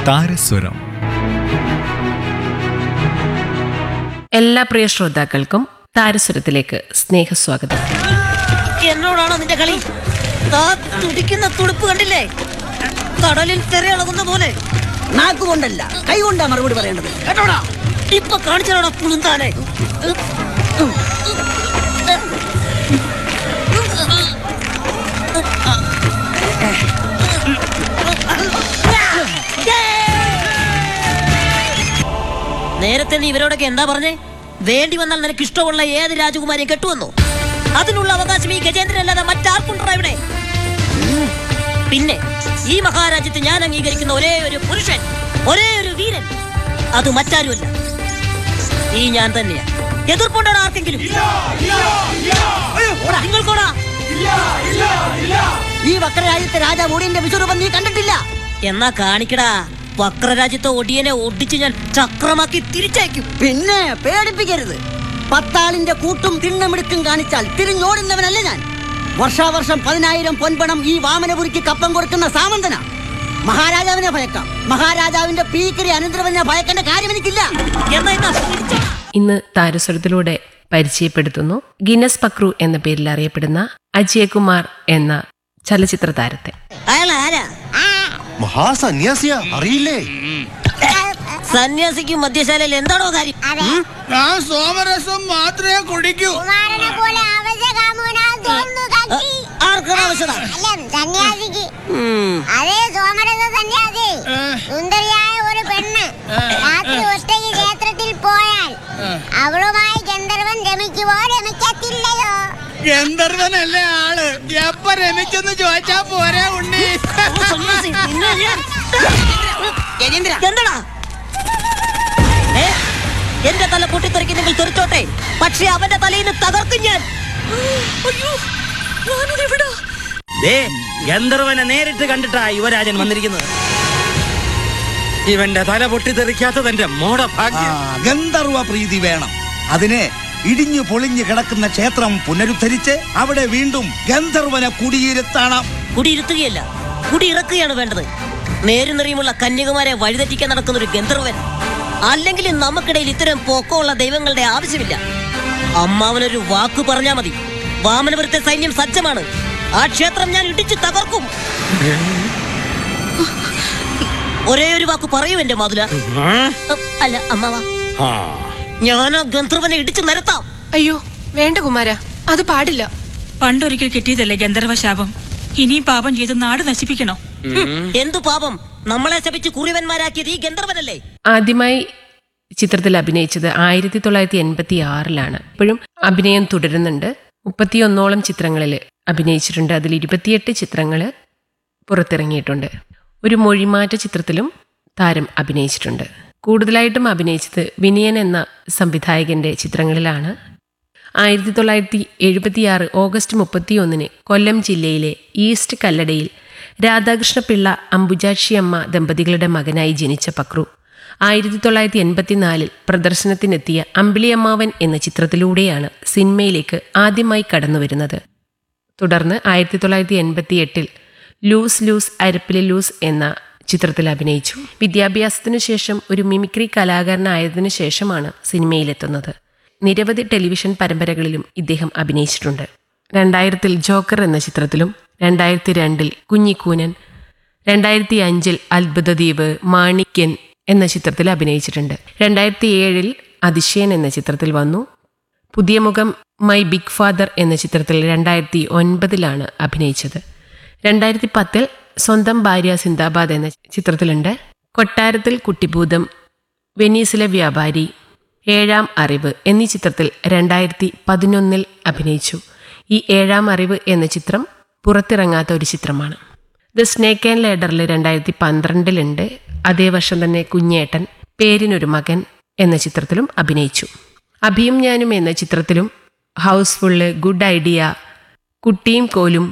താരസ്വരം എല്ലാ പ്രിയ ശ്രോതാക്കൾക്കും താരസ്വരത്തിലേക്ക് സ്നേഹസ്വാഗതം എന്നോടാണോ നിന്റെ കളി ആ തുടിക്കുന്ന തുടുപ്പ് കണ്ടില്ലേ കടലിൽ തിരയിളകുന്ന പോലെ നാക്കുകൊണ്ടല്ല കൈ കൊണ്ടാ മറുപടി പറയേണ്ടത് കേട്ടോടാ ഇപ്പൊ കാണിച്ചോടാ പുളുന്താനെ നേരത്തെ നീ ഇവരോടൊക്കെ എന്താ പറഞ്ഞേ വേണ്ടി വന്നാൽ നിനക്ക് ഇഷ്ടമുള്ള ഏത് രാജകുമാരിയെ കെട്ടുവന്നോ അതിനുള്ള അവകാശം ഈ ഗജേന്ദ്രനല്ലാതെ മറ്റാർക്കുണ്ടോ ഇവിടെ ഉം. പിന്നെ ഈ മഹാരാജ്യത്ത് ഞാൻ അംഗീകരിക്കുന്ന ഒരേ ഒരു പുരുഷൻ ഒരേ ഒരു വീരൻ അത് മറ്റാരുമല്ല ഈ ഞാൻ തന്നെയാ എതിർപ്പുണ്ടോ ആർക്കെങ്കിലും നിങ്ങൾക്കോടാ ഈ വക്രരാജ്യത്തെ രാജാവ് ഒടിയന്റെ വിശ്വരൂപം നീ കണ്ടിട്ടില്ല എന്നാ കാണിക്കടാ വക്രരാജ്യത്തെ ഒടിയനെ ഒടിച്ച് ഞാൻ ചക്രമാക്കി തിരിച്ചയക്കും പിന്നെ പേടിപ്പിക്കരുത് പത്താളിന്റെ കൂട്ടും തിണ്ണമിടുക്കും കാണിച്ചാൽ തിരിഞ്ഞോടുന്നവനല്ല ഞാൻ വർഷാവർഷം പതിനായിരം പൊൻപണം ഈ വാമനപുരിക്ക് കപ്പം കൊടുക്കുന്ന സാമന്തന മഹാരാജാവിനെ ഭയക്കാം മഹാരാജാവിന്റെ പീക്കരി അനന്തരവനെ ഭയക്കേണ്ട കാര്യം എനിക്കില്ല എന്നാ എന്നാ തിരിച്ചോടാ. ഇന്ന് താരസ്വരത്തിലൂടെ പരിചയപ്പെടുത്തുന്നു ഗിന്നസ് പക്രു എന്ന പേരിൽ അറിയപ്പെടുന്ന അജയകുമാർ എന്ന ചലച്ചിത്ര താരത്തെ അയാൾ ആരാ മഹാസന്യാസിയാ അറിയില്ലേ സന്യാസിക്കും മദ്യശാലയിൽ എന്താണോ കാര്യം ഉം? ഞാൻ സോമരസം മാത്രമേ കുടിക്കൂ കുമാരനെ പോലെ അവശകാമുകനാകാൻ തോന്നുന്നു കക്ഷി. ആർക്കാണ് ആവശ്യത അല്ല, സന്യാസിക്ക്. അതേ സോമരസ സന്യാസി സുന്ദരിയായ ഒരു പെണ്ണ് രാത്രി ഒറ്റയ്ക്ക് ക്ഷേത്രത്തിൽ പോയാൽ അവളുമായി ഗന്ധർവൻ രമിക്കുവോ രമിക്കത്തില്ലയോ ഗന്ധർവനല്ലേ ആള് എപ്പ രമിച്ചെന്ന് ചോദിച്ചാ പോരാ ഉണ്ണി സന്യാസി നിന്നെ ഞാൻ എന്താടാ ഏ? എന്റെ തല പൊട്ടിത്തെറിക്ക് നിങ്ങൾ തെറിച്ചോട്ടെ പക്ഷെ അവന്റെ തലയിൽ നിന്ന് തകർക്കും ഞാൻ അയ്യോ ഞാനിതെവിടാ ദേ ഗന്ധർവനെ നേരിട്ട് കണ്ടിട്ടാ യുവരാജൻ വന്നിരിക്കുന്നത് ഇവന്റെ തല പൊട്ടിത്തെറിക്കാത്തത് എന്റെ മോട ഭാഗ്യം ഗന്ധർവ പ്രീതി വേണം അതിന് ഇടിഞ്ഞു പൊളിഞ്ഞു കിടക്കുന്ന ക്ഷേത്രം പുനരുദ്ധരിച്ച് അവിടെ വീണ്ടും ഗന്ധർവനെ കുടിയിരുത്തണം കുടിയിരുത്തുകയല്ല കുടിയിറക്കുകയാണ് വേണ്ടത് നേരും നിറയുമുള്ള കന്യകുമാരെ വഴിതെറ്റിക്കാൻ നടക്കുന്ന ഒരു ഗന്ധർവൻ അല്ലെങ്കിൽ നമുക്കിടയിൽ ഇത്തരം പൊക്കമുള്ള ദൈവങ്ങളുടെ ആവശ്യമില്ല അമ്മാവനൊരു വാക്ക് പറഞ്ഞാ മതി വാമനപുരത്തെ സൈന്യം സജ്ജമാണ് ആ ക്ഷേത്രം ഞാൻ ഇടിച്ചു തകർക്കും ഒരേ ഒരു വാക്ക് പറയൂ എന്റെ മാതുല അല്ല അമ്മാവ ഞാൻ ആ ഗന്ധർവനെ ഇടിച്ചു നിരത്താം അയ്യോ വേണ്ട കുമാര അത് പാടില്ല പണ്ടൊരിക്കൽ കിട്ടിയതല്ലേ ഗന്ധർവ ശാപം ഇനിയും പാപം ചെയ്ത് നാട് നശിപ്പിക്കണോ എന്തു പാപം നമ്മളെ ശപിച്ച് കുറിവന്മാരാക്കിയത് ഈ ഗന്ധർവനല്ലേ ആദ്യമായി ചിത്രത്തിൽ അഭിനയിച്ചത് ആയിരത്തി തൊള്ളായിരത്തി എൺപത്തി ആറിലാണ് ഇപ്പോഴും അഭിനയം തുടരുന്നുണ്ട് മുപ്പത്തിയൊന്നോളം ചിത്രങ്ങളിൽ അഭിനയിച്ചിട്ടുണ്ട് അതിൽ ഇരുപത്തിയെട്ട് ചിത്രങ്ങൾ പുറത്തിറങ്ങിയിട്ടുണ്ട് ഒരു മൊഴിമാറ്റ ചിത്രത്തിലും താരം അഭിനയിച്ചിട്ടുണ്ട് കൂടുതലായിട്ടും അഭിനയിച്ചത് വിനയൻ എന്ന സംവിധായകന്റെ ചിത്രങ്ങളിലാണ് ആയിരത്തി തൊള്ളായിരത്തി എഴുപത്തിയാറ് ഓഗസ്റ്റ് മുപ്പത്തിയൊന്നിന് കൊല്ലം ജില്ലയിലെ ഈസ്റ്റ് കല്ലടയിൽ രാധാകൃഷ്ണപിള്ള അംബുജാക്ഷിയമ്മ ദമ്പതികളുടെ മകനായി ജനിച്ച പക്രു ആയിരത്തി തൊള്ളായിരത്തി എൺപത്തിനാലിൽ പ്രദർശനത്തിനെത്തിയ അമ്പിളിയമ്മാവൻ എന്ന ചിത്രത്തിലൂടെയാണ് സിനിമയിലേക്ക് ആദ്യമായി കടന്നുവരുന്നത് തുടർന്ന് ആയിരത്തി തൊള്ളായിരത്തി എൺപത്തി എട്ടിൽ ലൂസ് ലൂസ് അരപ്പിലെ ലൂസ് എന്ന ചിത്രത്തിൽ അഭിനയിച്ചു വിദ്യാഭ്യാസത്തിനു ശേഷം ഒരു മിമിക്രി കലാകാരനായതിനു ശേഷമാണ് സിനിമയിലെത്തുന്നത് നിരവധി ടെലിവിഷൻ പരമ്പരകളിലും ഇദ്ദേഹം അഭിനയിച്ചിട്ടുണ്ട് രണ്ടായിരത്തിൽ ജോക്കർ എന്ന ചിത്രത്തിലും രണ്ടായിരത്തി രണ്ടിൽ കുഞ്ഞിക്കൂനൻ രണ്ടായിരത്തി അഞ്ചിൽ അത്ഭുതദ്വീപ് മാണിക്യൻ എന്ന ചിത്രത്തിൽ അഭിനയിച്ചിട്ടുണ്ട് രണ്ടായിരത്തി ഏഴിൽ അതിശയൻ എന്ന ചിത്രത്തിൽ വന്നു പുതിയ മുഖം മൈ ബിഗ് ഫാദർ എന്ന ചിത്രത്തിൽ രണ്ടായിരത്തി ഒൻപതിലാണ് അഭിനയിച്ചത് രണ്ടായിരത്തി പത്തിൽ സ്വന്തം ഭാര്യ സിന്ദാബാദ് എന്ന ചിത്രത്തിലുണ്ട് കൊട്ടാരത്തിൽ കുട്ടിഭൂതം വെനീസിലെ വ്യാപാരി ഏഴാം അറിവ് എന്നീ ചിത്രത്തിൽ രണ്ടായിരത്തി പതിനൊന്നിൽ അഭിനയിച്ചു ഈ ഏഴാം അറിവ് എന്ന ചിത്രം പുറത്തിറങ്ങാത്ത ഒരു ചിത്രമാണ് ദ സ്നേക്ക് ആൻഡ് ലേഡറിൽ രണ്ടായിരത്തി പന്ത്രണ്ടിലുണ്ട് അതേ വർഷം തന്നെ കുഞ്ഞേട്ടൻ പേരിനൊരു മകൻ എന്ന ചിത്രത്തിലും അഭിനയിച്ചു അഭിയും ഞാനും എന്ന ചിത്രത്തിലും ഹൗസ്ഫുള്ള് ഗുഡ് ഐഡിയ കുട്ടിയും കോലും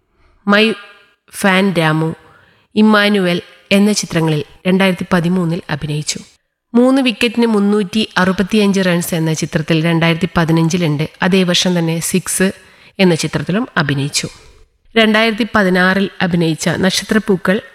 മൈ ഫാൻ രാമു ഇമ്മാനുവൽ എന്ന ചിത്രങ്ങളിൽ രണ്ടായിരത്തി പതിമൂന്നിൽ അഭിനയിച്ചു മൂന്ന് വിക്കറ്റിന് മുന്നൂറ്റി അറുപത്തിയഞ്ച് റൺസ് എന്ന ചിത്രത്തിൽ രണ്ടായിരത്തി പതിനഞ്ചിലുണ്ട് അതേ വർഷം തന്നെ സിക്സ് എന്ന ചിത്രത്തിലും അഭിനയിച്ചു രണ്ടായിരത്തി പതിനാറിൽ അഭിനയിച്ച നക്ഷത്രപ്പൂക്കൾ